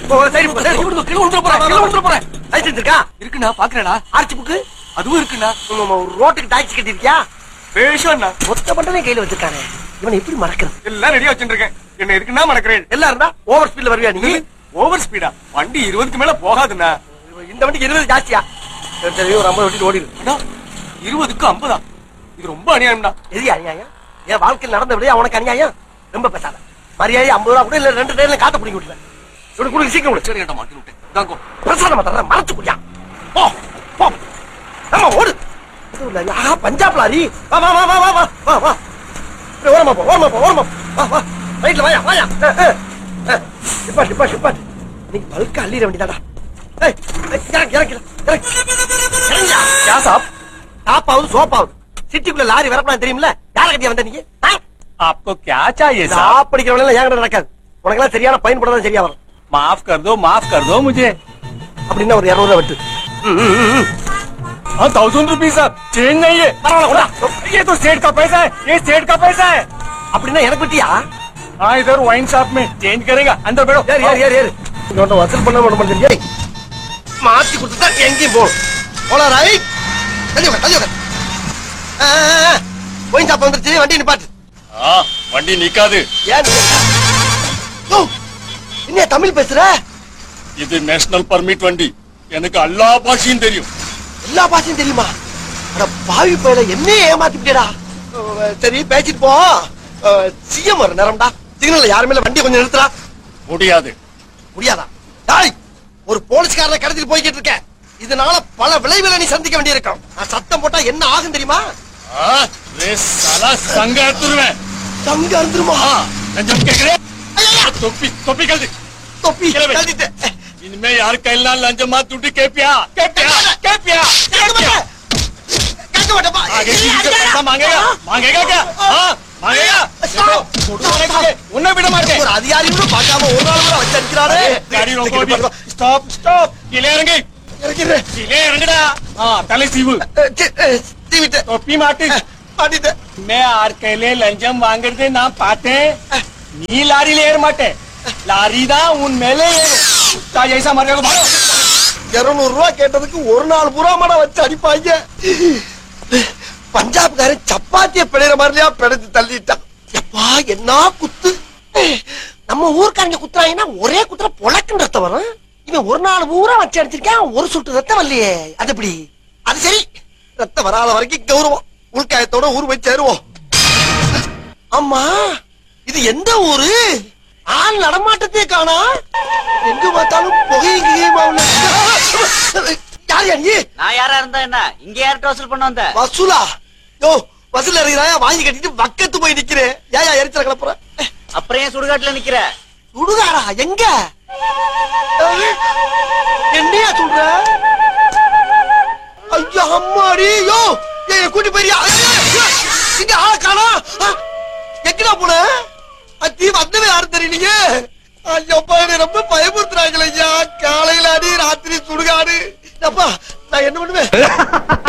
ஓ, சரி போ, சரி கீழே விழுந்துற போறேன், கீழே விழுந்துற போறேன். லைசன்ஸ் இருக்கா இருக்குண்ணா பாக்குறேடா ஆர்ச்சி புக்கு அதுவும் இருக்குண்ணா ரோட்டுக்கு டாக்ஸி கட்டிருக்கியா பேஷண்ணா மொத்த பண்டமே கையில வச்சிருக்கானே இவனை எப்படி மறக்கிறது எல்லாம் ரெடியா வச்சுருக்கேன் என்ன இருக்குன்னா மணக்கிறேன் எல்லாம் இருந்தா ஓவர் ஸ்பீட்ல வருவியா நீ ஓவர் ஸ்பீடா வண்டி இருபதுக்கு மேல போகாதுண்ணா இந்த வண்டிக்கு இருபது ஜாஸ்தியா சரி, சரி ஒரு ஐம்பது வண்டிட்டு ஓடிடு அண்ணா இருபதுக்கு ஐம்பதா இது ரொம்ப அநியாயம்டா எது அநியாயம் என் வாழ்க்கையில் நடந்த விட அவனுக்கு அநியாயம் ரொம்ப பேசாத மரியாதை ஐம்பது ரூபா கூட இல்ல ரெண்டு டைம்ல காத்த பிடிக்க விட்டுருவேன் இவனு கொடுங்க சீக்கிரம் விடு சரி ஏன்டா மாட்டி விட்டேன் தாங்கோ பிரசாதம் தர மறைச்சு குடியா போ போ ஆமா ஓடு இது இல்ல, ஆஹா பஞ்சாப் லாரி வா வா வா வா வா வா வா வா இப்படி ஓரமா போ ஓரமா போ ஓரமா போ. வா வா ரைட்ல வாயா வாயா ஷிப்பா ஷிப்பா ஷிப்பா நீங்க பல்க அள்ளிட வேண்டியதாடா ஏய் ஏய், இறங்கு இறங்கு இறங்கு இறங்கியா யா சாப் டாப்பாவது சோப்பாவது சிட்டிக்குள்ள லாரி வரப்பலாம் தெரியுமில்ல யார கட்டியா வந்த நீங்க ஆ? आपको क्या चाहिए இந்த साहब ஆப்படிக்கிறவங்க எல்லாம் என்கிட்ட நடக்காது உனக்கெல்லாம் சரியான பயன்படுறதா சரியா வரும் माफ कर दो माफ कर दो मुझे அப்படின்னா ஒரு இருநூறு ரூபா வெட்டு ம், ம், ம், ம். हाँ थाउजेंड रुपीज साहब चेंज नहीं है பரவாயில்ல கொண்டா. ये तो सेठ का पैसा है ये सेठ का पैसा है அப்படின்னா எனக்கு வெட்டியா हाँ इधर वाइन शॉप में चेंज करेगा अंदर बैठो ஏறு ஏறு ஏறு ஏறு இவன்ட்ட வசூல் பண்ண விட மாட்டேன் ஏய் மாத்தி கொடுத்துட்டா எங்கேயும் போகும் போலாம் ராய் தள்ளி உட்கார் தள்ளி உட்கார் ஆ, ஆ, ஆ. போய் சாப்பா வந்துருச்சு வண்டி நிப்பாட்டு हाँ वंडी निकाது ஏன் ஓ என்ன தமிழ் பேசுற இது நேஷனல் பர்மிட் வண்டி எனக்கு எல்லா பாஷையும் தெரியும் எல்லா பாஷையும் தெரியுமா அட பாவி பயில என்ன ஏமாத்திட்டேடா சரி பேசிட்டு போ சிஎம் வர நேரம்டா சிக்னல்ல யாருமே இல்ல வண்டியை கொஞ்சம் நிறுத்துறா முடியாது முடியாதா டாய் ஒரு போலீஸ்காரனை கடத்திட்டு போய்கிட்டு இருக்க இதனால பல விளைவுகளை நீ சந்திக்க வேண்டியிருக்கும் நான் சத்தம் போட்டா என்ன ஆகும் தெரியுமா हाँ रे साला संग तुरवें தங்க அறுந்துருமா हाँ लंजम के करे टोपी टोपी कर दे தொப்பி கிளம்பு. கழட்டிட்டு. इनमें यार कहना लंजम मत टूटी के पिया के पिया के पिया கேட்க மாட்டேன். கேட்க மாட்டேன்ப்பா. आगे ஏய், किसी से அடிக்காத. पैसा मांगेगा मांगेगा क्या हाँ मांगेगा Stop. देखो, छोड़ो मारे तुझे, उन्हें भी मार के ஒரு அதிகாரி கூட பார்க்காம ஒரு நாள் கூட வச்சு அடிக்கிறாரு गाड़ी रोको अभी स्टॉप स्टॉप किले इरंगे இறக்கிறேன். किले इरंगड़ा हाँ तले सीव அஹ், சி, அஹ், தீவிட்டு. टोपी माटी அஹ், மாட்டிட்டேன். मैं आर कहले लंजम वांगड़दे ना पाते नी लारी लेर माटे लारी दा उन मेले कुत्ता जैसा मरने को भागो இருநூறு ரூபா கேட்டதுக்கு ஒரு நாள் பூரா மடம் வச்சு அடிப்பாங்க பஞ்சாப்காரன் சப்பாத்திய பிழைற மாதிரியா பிழைச்சு தள்ளிட்டான் எப்பா என்ன குத்து நம்ம ஊர்க்காரங்க குத்துறாங்கன்னா ஒரே குத்துற பொழக்குன்னு ரத்தம் வரும் இவன் ஒரு நாள் பூரா வச்சு அடிச்சிருக்கான் ஒரு சுட்டு ரத்தம் வரலையே அது எப்படி அது சரி ரத்தம் வராத வரைக்கும் கௌரவம் உள்காயத்தோட ஊர் போய் சேருவோம் ஆமா இது எந்த ஊரு ஆள் நடமாட்டத்தே காணா எங்க பார்த்தாலும் புகையும் கிகையுமா உள்ள யார் யா நீ நான் யாரா இருந்தா என்ன இங்க யார்கிட்ட வசூல் பண்ண வந்த வசூலா யோ வசூல் இறங்கிறாயா வாங்கி கட்டிட்டு பக்கத்து போய் நிக்கிறேன் ஏயா எரிச்சல கிளப்புற அப்புறம் ஏன் சுடுகாட்டுல நிக்கிற சுடுகாரா எங்க அஹ், என்னையா சொல்ற ஐயா அம்மாடி யோ ஏய் கூட்டி போயிரியா இங்க ஆள காணா எங்கடா போன அத்தி வந்தவே யாரும் தெரியலீங்க ஐயோ பாரு ரொம்ப பயமுறுத்துறாங்களே ஐயா காலையில அடி ராத்திரி சுடுகாடு அப்பா நான் என்ன பண்ணுவேன்